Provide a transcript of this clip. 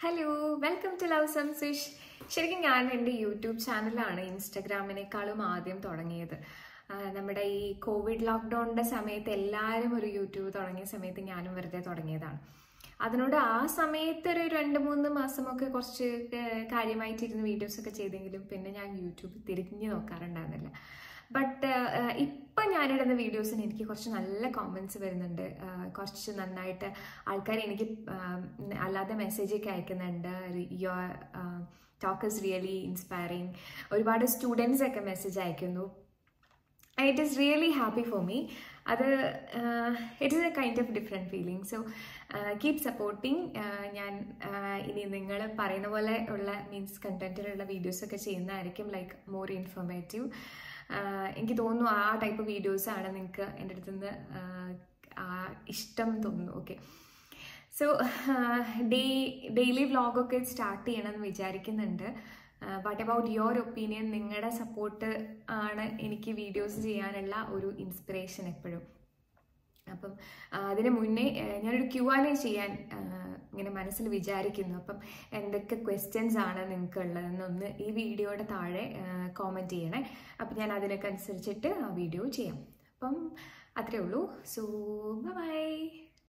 hello welcome to love സംസിഷ് ശരിക്കും ഞാൻ എൻ്റെ യൂട്യൂബ് ചാനലാണ് ഇൻസ്റ്റഗ്രാമിനേക്കാളും ആദ്യം തുടങ്ങിയത് ആ, നമ്മുടെ ഈ കോവിഡ് ലോക്ക്ഡൗണിൻ്റെ സമയത്ത് എല്ലാവരും ഒരു യൂട്യൂബ് തുടങ്ങിയ സമയത്ത് ഞാനും വെറുതെ തുടങ്ങിയതാണ് അതിനോട് ആ സമയത്ത് ഒരു രണ്ട് മൂന്ന് മാസമൊക്കെ കുറച്ച് ഏർ, കാര്യമായിട്ടിരുന്ന് വീഡിയോസൊക്കെ ചെയ്തെങ്കിലും പിന്നെ ഞാൻ യൂട്യൂബ് തിരിഞ്ഞു നോക്കാറുണ്ടായിരുന്നില്ല ബട്ട് ഇപ്പം ഞാനിടുന്ന വീഡിയോസിന് എനിക്ക് കുറച്ച് നല്ല കോമൻസ് വരുന്നുണ്ട് ആ, കുറച്ച് നന്നായിട്ട് ആൾക്കാർ എനിക്ക് ആ, അല്ലാതെ മെസ്സേജൊക്കെ അയക്കുന്നുണ്ട് your talk is really inspiring ഒരുപാട് സ്റ്റുഡൻസ് ഒക്കെ മെസ്സേജ് അയക്കുന്നു it is really happy for me അത് it is a kind of different feeling so keep supporting ഞാൻ ആഹ് ഇനി നിങ്ങൾ പറയുന്ന പോലെ ഉള്ള മീൻസ് കണ്ടന്റിലുള്ള വീഡിയോസൊക്കെ ചെയ്യുന്നതായിരിക്കും ലൈക്ക് മോർ ഇൻഫോർമേറ്റീവ് എനിക്ക് തോന്നുന്നു ആ ടൈപ്പ് വീഡിയോസാണ് നിങ്ങൾക്ക് എൻ്റെ അടുത്ത് നിന്ന് ഇഷ്ടം തോന്നുന്നു ഓക്കെ സോ ഡേ ഡെയിലി വ്ളോഗൊക്കെ സ്റ്റാർട്ട് ചെയ്യണമെന്ന് വിചാരിക്കുന്നുണ്ട് ബട്ട് അബൌട്ട് യുവർ ഒപ്പീനിയൻ നിങ്ങളുടെ സപ്പോർട്ട് ആണ് എനിക്ക് വീഡിയോസ് ചെയ്യാനുള്ള ഒരു ഇൻസ്പിറേഷൻ എപ്പോഴും അപ്പം ആ, അതിന് മുന്നേ ആ, ഞാനൊരു ക്യു ആൻ എ ചെയ്യാൻ ആ, ഇങ്ങനെ മനസ്സിൽ വിചാരിക്കുന്നു അപ്പം എന്തൊക്കെ ക്വസ്റ്റ്യൻസ് ആണ് നിങ്ങൾക്ക് ഉള്ളതെന്നൊന്ന് ഈ വീഡിയോയുടെ താഴെ കോമെൻറ്റ് ചെയ്യണേ അപ്പം ഞാൻ അതിനൊക്കെ അനുസരിച്ചിട്ട് ആ വീഡിയോ ചെയ്യാം അപ്പം അത്രേ ഉള്ളൂ സോ ബൈ